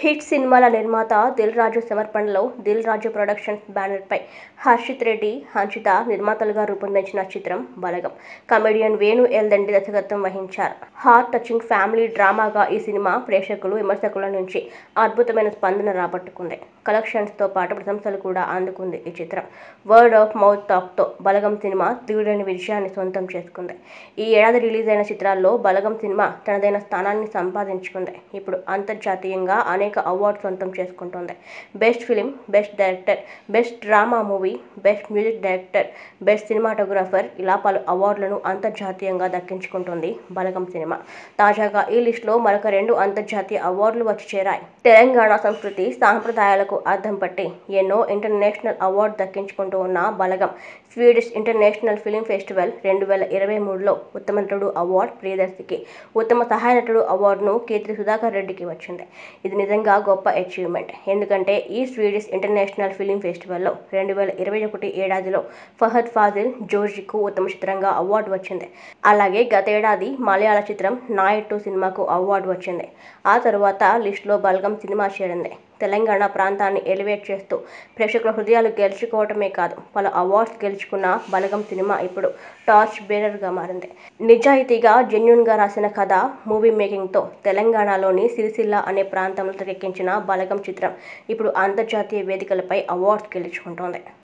hit సినిమాల నిర్మాత దిల్ రాజు సమర్పణలో దిల్ రాజు ప్రొడక్షన్స్ బ్యానర్పై హర్షిత్ రెడ్డి హంచిత నిర్మాతలుగా రూపొందించిన చిత్రం బలగం కమెడియన్ వేణు ఎల్దండి దర్శకత్వం వహించారు హార్ట్ టచింగ్ ఫ్యామిలీ డ్రామాగా ఈ సినిమా ప్రేక్షకులు విమర్శకుల నుంచి అద్భుతమైన స్పందన రాబట్టుకుంది కలెక్షన్స్తో పాటు ప్రశంసలు కూడా అందుకుంది ఈ చిత్రం వర్డ్ ఆఫ్ మౌత్ టాక్తో బలగం సినిమా తీవ్రమైన విజయాన్ని సొంతం చేసుకుంది ఈ ఏడాది రిలీజ్ అయిన చిత్రాల్లో బలగం సినిమా తనదైన స్థానాన్ని సంపాదించుకుంది ఇప్పుడు అంతర్జాతీయంగా అనేక అవార్డు సొంతం చేసుకుంటోంది best film best director best drama movie best music director best cinematographer ఇలా పలు అవార్డులను అంతర్జాతీయంగా దక్కించుకుంటోంది బలగం సినిమా తాజాగా ఈ లిస్టులో మరొక రెండు అంతర్జాతీయ అవార్డులు వచ్చి చేరాయి తెలంగాణ సంస్కృతి సాంప్రదాయాలకు అద్దం పట్టి ఎన్నో ఇంటర్నేషనల్ అవార్డు దక్కించుకుంటూ ఉన్న Balagam Swedish international film festival రెండు వేల ఇరవై మూడులో ఉత్తమ నటుడు అవార్డు ప్రియదర్శికి ఉత్తమ సహాయ నటుడు అవార్డును కీర్తి సుధాకర్ రెడ్డికి వచ్చింది ఇది నిజంగా గొప్ప అచీవ్మెంట్ ఎందుకంటే ఈ స్వీడిష్ ఇంటర్నేషనల్ ఫిలిం ఫెస్టివల్లో రెండు వేల ఇరవై ఒకటి ఏడాదిలో ఫహద్ ఫాజిల్ జోర్జికు ఉత్తమ చిత్రంగా అవార్డు వచ్చింది అలాగే గతేడాది మలయాళ చిత్రం నాయట్టు సినిమాకు అవార్డు వచ్చింది ఆ తరువాత లిస్టులో బల్గం సినిమా చేరింది తెలంగాణ ప్రాంతాన్ని ఎలివేట్ చేస్తూ ప్రేక్షకుల హృదయాలు గెలుచుకోవటమే కాదు పలు అవార్డ్స్ గెలుచుకున్న బలగం సినిమా ఇప్పుడు టార్చ్ బేరర్గా మారింది నిజాయితీగా జెన్యున్గా రాసిన కథ మూవీ మేకింగ్తో తెలంగాణలోని సిరిసిల్ల అనే ప్రాంతంలో తెరకెక్కించిన బలగం చిత్రం ఇప్పుడు అంతర్జాతీయ వేదికలపై అవార్డ్స్ గెలుచుకుంటోంది